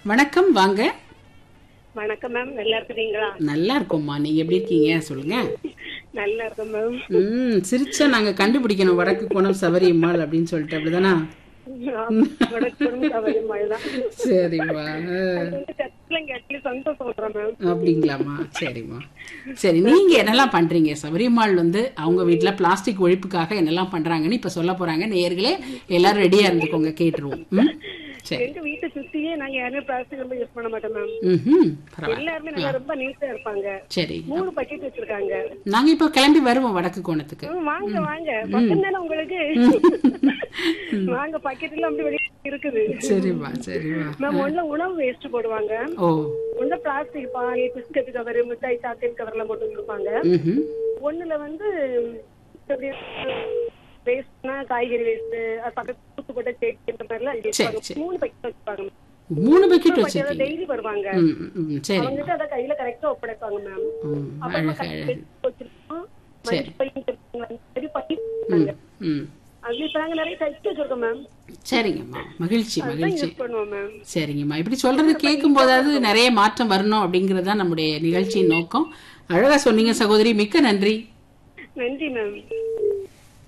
வணக்கம் வாங்க வணக்கம் மேம் நல்லா இருக்கிறீங்களா நல்லா இருக்கோம்மா நீங்க எப்படி இருக்கீங்க சொல்லுங்க நல்லா இருக்கேன் மேம் ம் சிரிச்சா நாங்க கண்டுபிடிக்கணும் வடக்கு கோணம் சபரியம்மாள் அப்படின்னு சொல்லிட்டு அப்படிதானா மழைதான் சரிம்மா ஆ. கேட்டு சந்தோஷம் சொல்றேன் மேம் அப்படிங்களாம்மா சரிம்மா சரி நீங்க என்னெல்லாம் பண்றீங்க சபரிமாள் வந்து அவங்க வீட்ல பிளாஸ்டிக் ஒழிப்புக்காக என்னெல்லாம் பண்றாங்கன்னு இப்ப சொல்ல போறாங்க நேயர்களே எல்லாரும் ரெடியா இருந்துக்கோங்க கேட்டுருவோம் ம்? சரி எங்க வீட்டை சுத்தியே நாங்க யாருமே பிளாஸ்டிக் ரொம்ப யூஸ் பண்ண மாட்டோம் மேம் ம்ஹும். பரவாயில்ல எல்லாருமே நல்லா ரொம்ப நீட்டா இருப்பாங்க சரி மூணு பக்கெட் வச்சிருக்காங்க நாங்க இப்ப கிளம்பி வருவோம் வடக்கு கோணத்துக்கு ம், வாங்க வாங்க பக்கம் தானே உங்களுக்கு வாங்க பக்கெட் எல்லாம் அப்படி வெளியே இருக்குது சரிம்மா சரிம்மா மேம் ஒண்ணுல உணவு வேஸ்ட் போடுவாங்க ஓ ஒண்ணு பிளாஸ்டிக் பால் பிஸ்கட் கவர் மிட்டாய் சாக்லேட் கவர் எல்லாம் போட்டு கொடுப்பாங்க ம்ஹும். ஒண்ணுல வந்து வேஸ்ட்னா காய்கறி வேஸ்ட் பக்கத்து தூத்து போட்ட தேக்கு இந்த மாதிரி எல்லாம் சரி, வைப்பாங்க. சரி. மூணு பக்கெட் வச்சுப்பாங்க மூணு பக்கெட் வச்சிருக்கீங்க டெய்லி வருவாங்க ம், ம், ம், சரி அவங்கிட்ட அதை கையில கரெக்டா ஒப்படைப்பாங்க மேம் ம், அப்புறமா அழகு அழகு கட்டி வச்சிருக்கோம் சரி. மஞ்சள் பையன் சொல்லுவாங்க. அந்த மாதிரி பண்ணி ம், ம். அது இப்ப நாங்க நிறைய தைச்சு வச்சிருக்கோம் மேம் சரிங்கம்மா மகிழ்ச்சி அதான் மகிழ்ச்சி யூஸ் பண்ணுவோம் மேம் சரிங்கம்மா இப்படி சொல்றது கேட்கும் போதாவது நிறைய மாற்றம் வரணும் அப்படிங்கிறது தான் நம்முடைய நிகழ்ச்சியின் நோக்கம் அழகா சொன்னீங்க சகோதரி மிக்க நன்றி நன்றி மேம்